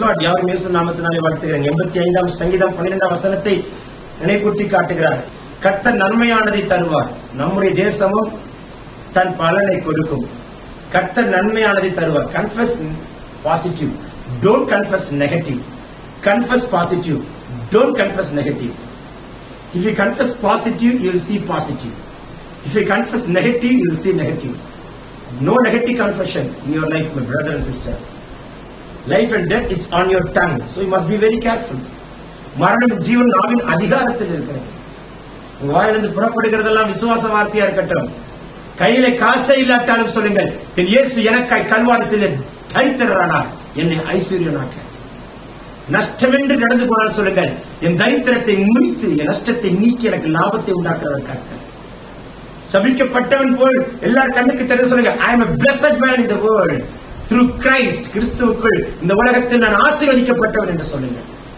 Lord யாரும் இயேசு நாமத்தினாலே வாழ்த்துகிறேன் எண்பத்தி ஐந்தாம் சங்கீதம் பன்னிரெண்டாம் வசனத்தை நினைக்கூட்டி காட்டுகிறார் கர்த்தர் நன்மையானதை தருவார் நம்முடைய தேசமும் தன் பலனை கொடுக்கும் கர்த்தர் நன்மையானதை தருவார் confess positive don't confess negative confess positive don't confess negative If you confess positive, you will see positive. If you confess negative, you will see negative. No negative confession in your life, my brother and sister. Life and death, it's on your tongue. So you must be very careful. மரணம் ஜீவன் நாவின் அதிகாரத்தில் இருக்கிறது உங்க வாயிலிருந்து புறப்படுகிறதெல்லாம் விசுவாச வார்த்தையா இருக்கட்டும் கையில காசே இல்லாட்டாலும் சொல்லுங்கள் என் இயேசு எனக்காய் கல்வாரி செல்ல தரித்திரானார் என்னை ஐஸ்வர்யனாக்க நஷ்டமென்று நடந்து போனால் சொல்லுங்கள் என் தரித்திரத்தை முடித்து என் நஷ்டத்தை நீக்கி எனக்கு லாபத்தை உண்டாக்குறவர் கர்த்தர் சபிக்கப்பட்டவன் போல் எல்லார் கண்ணுக்கு தெரிந்து சொல்லுங்க I am a blessed man in the world through Christ கிறிஸ்துவுக்குள் இந்த உலகத்தில் நான் ஆசீர்வதிக்கப்பட்டவன் என்று சொல்லுங்க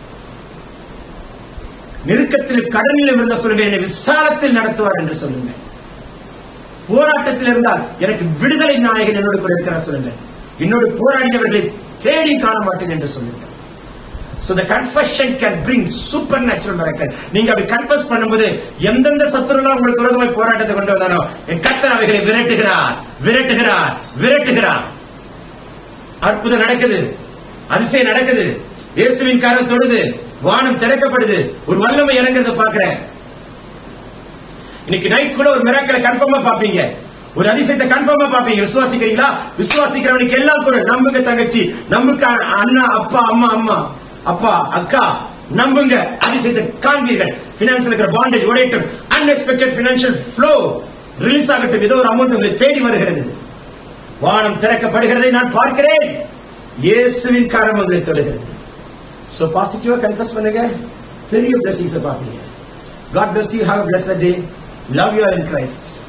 நெருக்கத்தில் கடனில் இருந்த சொல்லுங்க என்னை விசாலத்தில் நடத்துவார் என்று சொல்லுங்க போராட்டத்தில் இருந்தால் எனக்கு விடுதலை நாயகன் என்னோடு கூட இருக்கிறார் சொல்லுங்க என்னோடு போராடியவர்களை தேடி காண மாட்டேன் என்று சொல்லுங்க So the confession can bring supernatural miracle. நீங்க அப்படி கன்ஃபஸ் பண்ணும்போது எந்தெந்த சத்துருலாம் உங்களுக்கு விரோதமாய் போராட்டத்தை கொண்டு வந்தானோ என் கர்த்தர் அவைகளை விரட்டுகிறார் விரட்டுகிறார் விரட்டுகிறார் அற்புதம் நடக்குது அதிசயம் நடக்குது இயேசுவின் காரம் தொடுது வானம் திறக்கப்படுது ஒரு வல்லமை இறங்குறத பாக்குறேன் இன்னைக்கு நைட் கூட ஒரு மிராக்கலை கன்ஃபார்மா பாப்பீங்க ஒரு அதிசயத்தை கன்ஃபார்மா பாப்பீங்க விசுவாசிக்கிறீங்களா விசுவாசிக்கிறவனுக்கு எல்லாம் கூட நம்புங்க தங்கச்சி நம்புங்க அண்ணா அப்பா அம்மா அம்மா அப்பா அக்கா நம்புங்க அதிசயத்தை காண்பீர்கள் பினான்ஸ்ல இருக்கிற பாண்டேஜ் உடையட்டும் அன்எக்ஸ்பெக்டட் பினான்சியல் ஃப்ளோ ரிலீஸ் ஆகட்டும் ஏதோ ஒரு அமௌண்ட் உங்களை தேடி வருகிறது வானம் திறக்கப்படுகிறதை நான் பார்க்கிறேன் இயேசுவின் காரம் உங்களை தொடுகிறது சோ பாசிட்டிவா கன்ஃபஸ் பண்ணுங்க பெரிய பிளஸிங்ஸ் பாப்பீங்க God bless you. Have a blessed day. Love you all in Christ.